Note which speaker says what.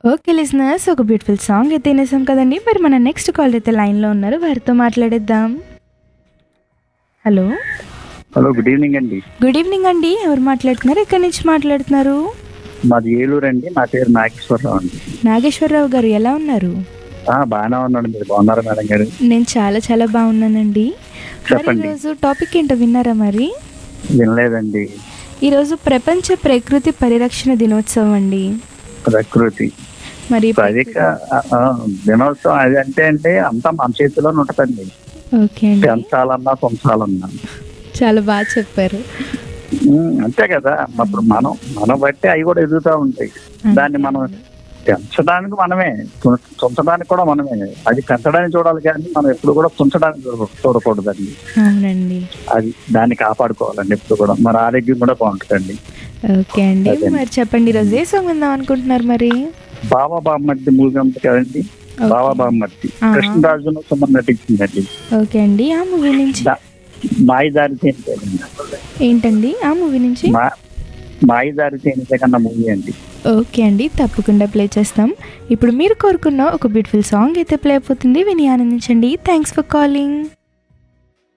Speaker 1: Okay listeners ఒక beautiful song అయితే వినేసాం కదండి మరి మన నెక్స్ట్ కాల్ అయితే లైన్లో ఉన్నారు వారితో మాట్లాడేద్దాం హలో
Speaker 2: హలో గుడ్ ఈవినింగ్ అండి
Speaker 1: గుడ్ ఈవినింగ్ అండి ఎవరు మాట్లాడుతున్నారు ఎక్కడి నుంచి మాట్లాడుతున్నారు
Speaker 2: మాది ఏలూరు అండి నా పేరు నాగేశ్వరరావు అండి
Speaker 1: నాగేశ్వరరావు గారు ఎలా ఉన్నారు
Speaker 2: ఆ, బాగానే ఉన్నాడు మీరు బాగున్నారా మేడం గారు
Speaker 1: నేను చాలా చాలా బాగున్నానండి మరి
Speaker 2: చెప్పండి.
Speaker 1: ఈరోజు టాపిక్ ఏంటో విన్నారా మరి
Speaker 2: వినలేదండి
Speaker 1: ఈరోజు ప్రపంచ ప్రకృతి పరిరక్షణ దినోత్సవం అండి
Speaker 2: ప్రకృతి
Speaker 1: మరి
Speaker 2: అది కా- ఆ, ఆ, దినోత్సవం అది అంటే అంటే అంతా మన చేతిలోనే ఉంటుందండి
Speaker 1: ఓకే అండి
Speaker 2: పెంచాలన్నా కొంచాలన్నా
Speaker 1: చాలా బాగా చెప్పారు
Speaker 2: ఉమ్, అంతే కదా అప్పుడు మనం మనం బట్టి అవి కూడా ఎదుగుతూ ఉంటాయి దాన్ని మనం పెంచడానికి మనమే తుం- తుంచడానికి కూడా మనమే అది పెంచడానికి చూడాలి కానీ మనం ఎప్పుడు కూడా తుంచడానికి చూడ- చూడకూడదండి
Speaker 1: అవునండి
Speaker 2: అది దాన్ని కాపాడుకోవాలండి ఎప్పుడు కూడా మన ఆరోగ్యం కూడా బాగుంటుందండి
Speaker 1: ఓకే అండి
Speaker 2: అదే.
Speaker 1: మరి చెప్పండి ఈరోజు ఏ సాంగ్ విందాం అనుకుంటున్నారు మరి
Speaker 2: బాబా బామ్మర్ది మూవీ ఉంది కదండి బాబా బామ్మర్ది
Speaker 1: ఆ.
Speaker 2: కృష్ణరాజును సుమన్ నటించిందండి
Speaker 1: ఓకే అండి ఆ మూవీ నుంచి
Speaker 2: దా- మాయదారి తేనితే
Speaker 1: ఏంటండి ఆ మూవీ నుంచి
Speaker 2: మా మాయదారి తేనితే కన్నా మూవీ అండి
Speaker 1: ఓకే అండి తప్పకుండా ప్లే చేస్తాం ఇప్పుడు మీరు కోరుకున్న ఒక బ్యూటిఫుల్ సాంగ్ అయితే ప్లే అయిపోతుంది విని ఆనందించండి థ్యాంక్స్ ఫర్ కాలింగ్